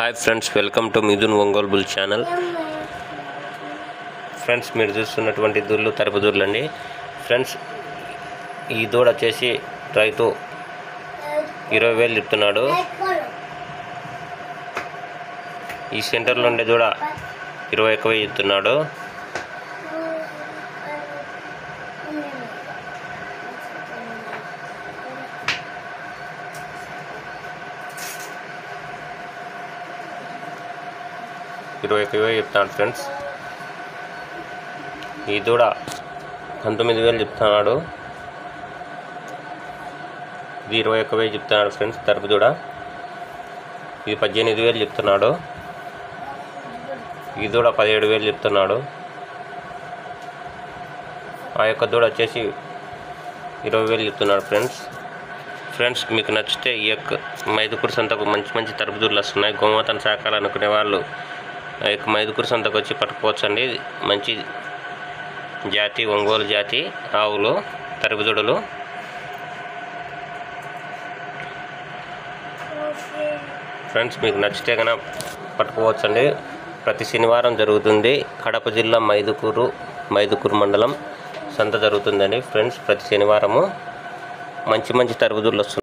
hi friends welcome to Mithun Ongole bull channel friends మీరు చూస్తున్నటువంటి దూళ్ళు తరపు దూళ్ళు అండి ఫ్రెండ్స్ ఈ దూడ వచ్చేసి రైతు ఇరవై వేలు చెప్తున్నాడు ఈ సెంటర్లో ఉండే దూడ ఇరవై ఎక్కువ చెప్తున్నాడు ఇరవై ఎక్కువ చెప్తున్నాడు ఫ్రెండ్స్ ఈ దూడ పంతొమ్మిది వేలు చెప్తున్నాడు ఇది ఇరవై ఒక్క వేలు చెప్తున్నాడు ఫ్రెండ్స్ తరపు దూడ ఇది పద్దెనిమిది వేలు చెప్తున్నాడు ఈ దూడ పదిహేడు వేలు చెప్తున్నాడు ఆ యొక్క దూడ వచ్చేసి ఇరవై వేలు చెప్తున్నాడు ఫ్రెండ్స్ ఫ్రెండ్స్ మీకు నచ్చితే ఈ యొక్క మైదుకూరు సంతకు మంచి మంచి తరపు దూడలు వస్తున్నాయి గోమాతను సాకాలనుకునే వాళ్ళు ఆ యొక్క మైదుకూరు సంతకు వచ్చి పట్టుకోవచ్చండి మంచి జాతి ఒంగోలు జాతి ఆవులు తరపుదూడలు ఫ్రెండ్స్ మీకు నచ్చితే కనుక పట్టుకోవచ్చండి ప్రతి శనివారం జరుగుతుంది కడప జిల్లా మైదుకూరు మైదుకూరు మండలం సంత జరుగుతుందండి ఫ్రెండ్స్ ప్రతి శనివారము మంచి మంచి తరబుదులు వస్తున్నాయి